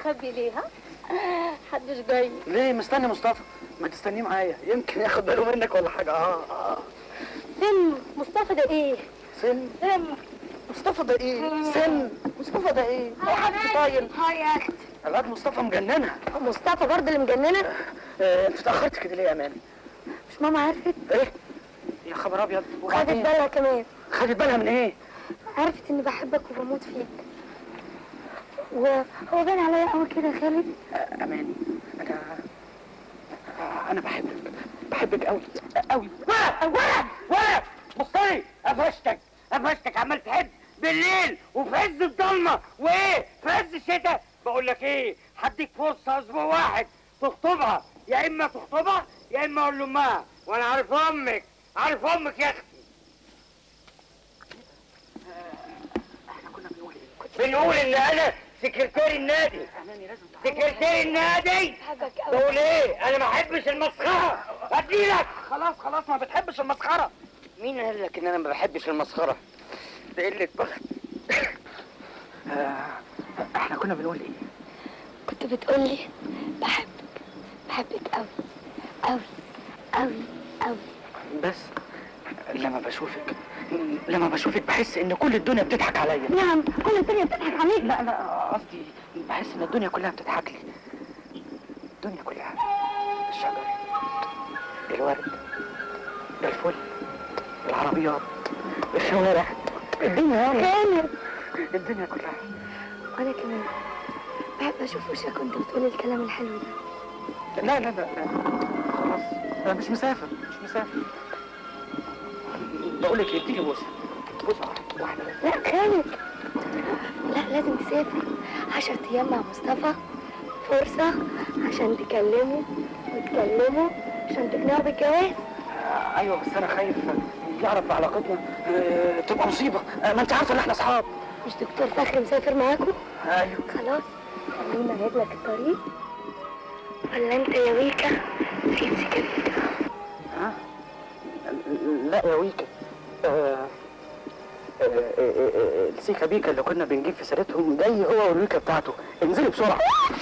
مستخبي ليه ها محدش جاي ليه مستني مصطفى ما تستنيه معايا يمكن ياخد باله منك ولا حاجه اه اه سن مصطفى ده ايه سن سن مصطفى ده ايه سن مصطفى ده ايه هو حد طايل هاي يا اختي الواد مصطفى مجننها مصطفى برضه اللي مجننه آه، انت اتاخرت كده ليه يا امان مش ماما عرفت ايه يا خبر ابيض خدت وبعدين؟ بالها كمان خدت بالها من ايه عرفت اني بحبك وبموت فيك وهو باين عليا قوي كده يا خالد آه، اماني انا آه، انا بحبك بحبك قوي قوي ولد ولد ولد مصطفى قفشتك قفشتك عمال تحب بالليل وفي عز الضلمه وايه في عز الشتاء بقول لك ايه هديك فرصه اسبوع واحد تخطبها يا اما تخطبها يا اما اقول لامها وانا عارف امك عارف امك يا اختي احنا كنا بنقول ايه بنقول ان انا سكرتير النادي اماني لازم تعرف سكرتير النادي بحبك قوي بقول ايه انا ما احبش المسخره اديلك خلاص خلاص ما بتحبش المسخره مين قال لك ان انا ما بحبش المسخره ده قله بخت آه، احنا كنا بنقول ايه كنت بتقولي بحبك بحبك قوي قوي قوي قوي بس لما بشوفك لما بشوفك بحس ان كل الدنيا بتضحك عليا نعم كل الدنيا بتضحك عليك لا لا قصدي بحس ان الدنيا كلها بتضحك لي الدنيا كلها الشجر الورد الفل العربيات الشوارع الدنيا يعني كامل الدنيا كلها وانا كمان بحب اشوف وشك وانت بتقول الكلام الحلو ده لا لا لا, لا. خلاص انا مش مسافر مش مسافر بقول لك اديني بوسه بوسه واحده بس لا خالد لا لازم تسافر عشر ايام مع مصطفى فرصة عشان تكلمه وتكلمه عشان تقنعه بالجواز آه، ايوه بس انا خايف يعرف علاقتنا آه، تبقى مصيبه آه، ما انت عارفه ان احنا اصحاب مش دكتور فخري مسافر معاكم ايوه خلاص خلينا نعيد لك الطريق ولا انت يا ويكا في سكتك ها لا يا ويكا آه، آه، آه، آه، السيكا بيكا اللي كنا بنجيب في سيرتهم جاي هو والويكا بتاعته انزلي بسرعه